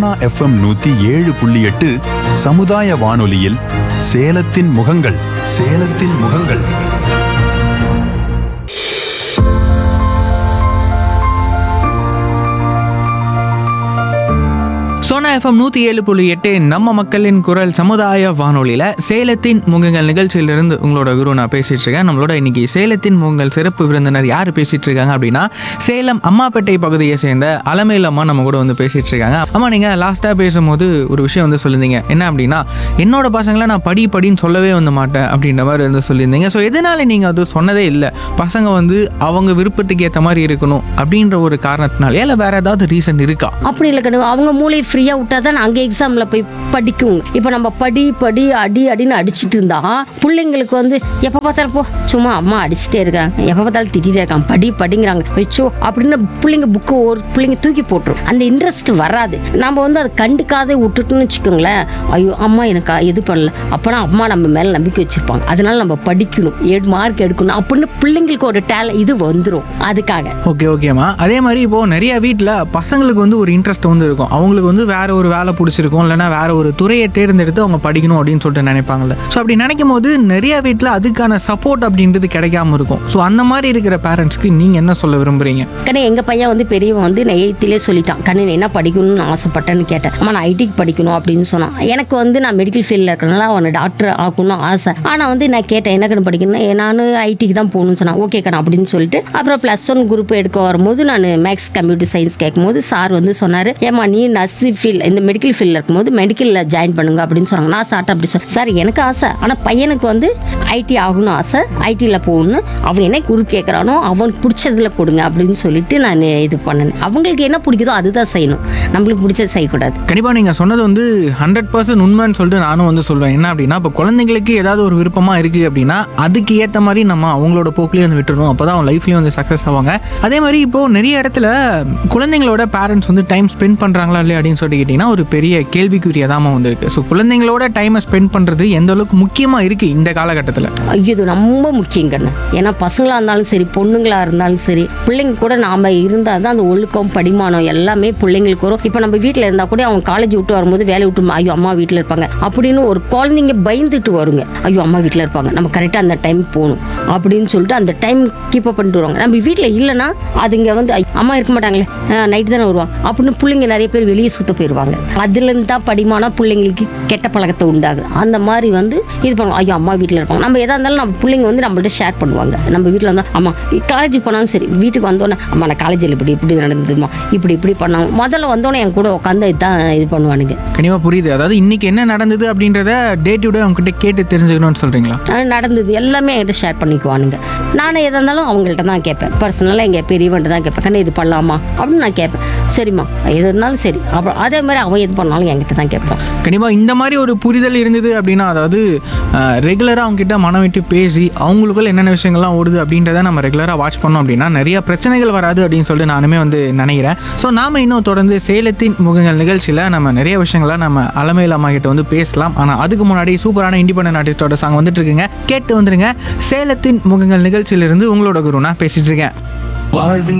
Sona FM நூத்தி ஏழு புள்ளி எட்டு சமுதாய வானொலியில் சேலத்தின் முகங்கள் சேலத்தின் முகங்கள் சோனா எஃப்எம் நூற்றி ஏழு புள்ளி எட்டு நம்ம மக்களின் குரல் சமுதாய வானொலியில் சேலத்தின் முகங்கள் நிகழ்ச்சியிலிருந்து உங்களோட குரு நான் பேசிட்டு இருக்கேன் நம்மளோட இன்னைக்கு சேலத்தின் முகங்கள் சிறப்பு விருந்தினர் யார் பேசிட்டு இருக்காங்க அப்படின்னா சேலம் அம்மாப்பேட்டை பகுதியை சேர்ந்த அலமேல் அம்மா நம்ம கூட வந்து பேசிட்டு இருக்காங்க அம்மா நீங்கள் லாஸ்ட்டாக பேசும்போது ஒரு விஷயம் வந்து சொல்லியிருந்தீங்க என்ன அப்படின்னா என்னோட பசங்களை நான் படி படின்னு சொல்லவே வந்து மாட்டேன் அப்படின்ற மாதிரி வந்து சொல்லியிருந்தீங்க ஸோ எதனால நீங்கள் அது சொன்னதே இல்லை பசங்க வந்து அவங்க விருப்பத்துக்கு ஏற்ற மாதிரி இருக்கணும் அப்படின்ற ஒரு காரணத்தினால இல்லை வேற ஏதாவது ரீசன் இருக்கா அப்படி இல்லை கண்ணு அவங்க மூளையை ஃப்ரீயாக விட்டா தான் அங்கே எக்ஸாமில் போய் படிக்குங்க இப்போ நம்ம படி படி அடி அடின்னு அடிச்சிட்டு இருந்தா பிள்ளைங்களுக்கு வந்து எப்போ பார்த்தாலும் போ சும்மா அம்மா அடிச்சுட்டே இருக்காங்க எப்போ பார்த்தாலும் திட்டிகிட்டே இருக்காங்க படி படிங்கிறாங்க வச்சோ அப்படின்னு பிள்ளைங்க புக்கு ஒரு பிள்ளைங்க தூக்கி போட்டுரும் அந்த இன்ட்ரெஸ்ட் வராது நம்ம வந்து அதை கண்டுக்காதே விட்டுட்டோம்னு வச்சுக்கோங்களேன் ஐயோ அம்மா எனக்கு இது பண்ணல அப்போனா அம்மா நம்ம மேலே நம்பிக்கை வச்சிருப்பாங்க அதனால நம்ம படிக்கணும் ஏழு மார்க் எடுக்கணும் அப்படின்னு பிள்ளைங்களுக்கு ஒரு டேல இது வந்துடும் அதுக்காக ஓகே ஓகேம்மா அதே மாதிரி இப்போ நிறைய வீட்டில் பசங்களுக்கு வந்து ஒரு இன்ட்ரெஸ்ட் வந்து இருக்கும் அவங்களுக்கு வந்து வேற ஒரு வேலை பிடிச்சிருக்கும் இல்லைன்னா வேற ஒரு துறையை தேர்ந்தெடுத்து அவங்க படிக்கணும் அப்படின்னு சொல்லிட்டு நினைப்பாங்கல்ல ஸோ அப்படி நினைக்கும் போது நிறைய வீட்டில் அதுக்கான சப்போர்ட் அப்படின்றது கிடைக்காம இருக்கும் ஸோ அந்த மாதிரி இருக்கிற பேரண்ட்ஸ்க்கு நீங்க என்ன சொல்ல விரும்புறீங்க கண்ணே எங்கள் பையன் வந்து பெரியவன் வந்து நான் எயித்திலே சொல்லிட்டான் கண்ணு நீ என்ன படிக்கணும்னு ஆசைப்பட்டேன்னு கேட்டேன் அம்மா நான் ஐடிக்கு படிக்கணும் அப்படின்னு சொன்னான் எனக்கு வந்து நான் மெடிக்கல் ஃபீல்டில் இருக்கிறனால அவனை டாக்டர் ஆக்கணும்னு ஆசை ஆனால் வந்து நான் கேட்டேன் என்ன கண்ணு படிக்கணும் நான் ஐடிக்கு தான் போகணும்னு சொன்னான் ஓகே கண்ணா அப்படின்னு சொல்லிட்டு அப்புறம் ப்ளஸ் ஒன் குரூப் எடுக்க வரும்போது நான் மேக்ஸ் கம்ப்யூட்டர் சயின்ஸ் கேட்கும்போது சார் வந்து சொன்னார் ஏம்மா நீ நர்ஸ் ஃபீல்ட் இந்த மெடிக்கல் ஃபீல்டில் இருக்கும்போது மெடிக்கலில் ஜாயின் பண்ணுங்க அப்படின்னு சொன்னாங்க நான் சார்ட்ட அப்படி சொன்னேன் சார் எனக்கு ஆசை ஆனால் பையனுக்கு வந்து ஐடி ஆகணும் ஆசை ஐடியில் போகணும் அவன் என்ன குரூப் கேட்குறானோ அவனுக்கு பிடிச்சதுல கொடுங்க அப்படின்னு சொல்லிட்டு நான் இது பண்ணேன் அவங்களுக்கு என்ன பிடிக்குதோ அதுதான் செய்யணும் நம்மளுக்கு பிடிச்சது செய்யக்கூடாது கண்டிப்பாக நீங்கள் சொன்னது வந்து ஹண்ட்ரட் பர்சன்ட் உண்மைன்னு சொல்லிட்டு நானும் வந்து சொல்லுவேன் என்ன அப்படின்னா இப்போ குழந்தைங்களுக்கு ஏதாவது ஒரு விருப்பமாக இருக்குது அப்படின்னா அதுக்கு ஏற்ற மாதிரி நம்ம அவங்களோட போக்கிலேயே வந்து விட்டுறணும் அப்போ தான் அவங்க லைஃப்லேயும் வந்து சக்ஸஸ் ஆவாங்க அதே மாதிரி இப்போது நிறைய இடத்துல குழந்தைங்களோட பேரண்ட்ஸ் வந்து டைம் ஸ்பெண்ட் பண்ணுறாங்களா இல்லையா அப்படின்னு சொல்லி கேட்டிங்கன்னா ஒரு பெரிய கேள்விக்குரியதாம வந்து இருக்குது ஸோ குழந்தைங்களோட டைமை ஸ்பெண்ட் பண்ணுறது எந்த அளவுக்கு முக்கியமாக இருக்குது இந்த காலகட்டத்தில் ஐயோ இது ரொம்ப முக்கியம் கண்ணு ஏன்னா பசங்களாக இருந்தாலும் சரி பொண்ணுங்களாக இருந்தாலும் சரி பிள்ளைங்க கூட நாம் இருந்தால் தான் அந்த ஒழுக்கம் படிமானம் எல்லாமே பிள்ளைங்களுக்கு வரும் இப்போ நம்ம வீட்டில் இருந்தால் கூட அவங்க காலேஜ் விட்டு வரும்போது வேலையை விட்டு ஐயோ அம்மா வீட்டில் இருப்பாங்க அப்படின்னு ஒரு குழந்தைங்க பயந்துட்டு வருங்க ஐயோ அம்மா வீட்டில் இருப்பாங்க நம்ம கரெக்டாக அந்த டைம் போகணும் அப்படின்னு சொல்லிட்டு அந்த டைம் கீப் அப் பண்ணிட்டு வருவாங்க நம்ம வீட்டில் இல்லைன்னா அதுங்க வந்து ஐ, அம்மா இருக்க மாட்டாங்களே நைட்டு தானே வருவாங்க அப்படின்னு பிள்ளைங்க நிறைய பேர் வெளியே சுத்த போயிடுவாங்க அதுலேருந்து தான் படிமானம் பிள்ளைங்களுக்கு கெட்ட பழக்கத்தை உண்டாகுது அந்த மாதிரி வந்து இது பண்ணுவோம் ஐயோ அம்மா வீட்டில் இருப்பாங்க நம்ம எதாக இருந்தாலும் நம்ம பிள்ளைங்க வந்து நம்மள்ட்ட ஷேர் பண்ணுவாங்க நம்ம வீட்டில் இருந்தால் அம்மா காலேஜுக்கு போனாலும் சரி வீட்டுக்கு வந்தோன்னே அம்மா நான் காலேஜில் இப்படி இப்படி நடந்ததுமா இப்படி இப்படி பண்ணாங்க முதல்ல வந்தோடனே என் கூட உட்காந்து இதுதான் இது பண்ணுவானுங்க கண்டிப்பாக புரியுது அதாவது இன்னைக்கு என்ன நடந்தது அப்படின்றத டே டு டே அவங்ககிட்ட கேட்டு தெரிஞ்சுக்கணும்னு சொல்கிறீங்களா ஆனா, நடந்தது எல்லாமே என்கிட்ட ஷேர் பண்ணிக்குவானுங்க நானும் எதாக இருந்தாலும் அவங்கள்ட்ட தான் கேட்பேன் பர்சனலாக எங்கள் பெரியவன்ட்டு தான் கேட்பேன் கண்ணு இது பண்ணலாமா அப்படின்னு நான் கேட்பேன் சரிம்மா எது இருந்தாலும் சரி அப்புறம் அதே மாதிரி அவன் எது பண்ணாலும் என்கிட்ட தான் கேட்பான் கண்டிப்பாக இந்த மாதிரி ஒரு புரிதல் இருந்தது அப்படின்னா அதாவது ரெகுலராக அவங்ககிட்ட மனம் விட்டு பேசி அவங்களுக்குள்ள என்னென்ன விஷயங்கள்லாம் ஓடுது அப்படின்றத நம்ம ரெகுலராக வாட்ச் பண்ணோம் அப்படின்னா நிறைய பிரச்சனைகள் வராது அப்படின்னு சொல்லிட்டு நானுமே வந்து நினைக்கிறேன் ஸோ நாம இன்னும் தொடர்ந்து சேலத்தின் முகங்கள் நிகழ்ச்சியில் நம்ம நிறைய விஷயங்களை நம்ம அலமையில் அம்மா கிட்ட வந்து பேசலாம் ஆனால் அதுக்கு முன்னாடி சூப்பரான இண்டிபெண்டன்ட் ஆர்டிஸ்டோட சாங் வந்துட்டு இருக்குங்க கேட்டு வந்துருங்க சேலத்தின் முகங்கள் நிகழ்ச்சியிலிருந்து உங்களோட குரு நான் பேசிட்டு இருக்கேன் வாழ்வின்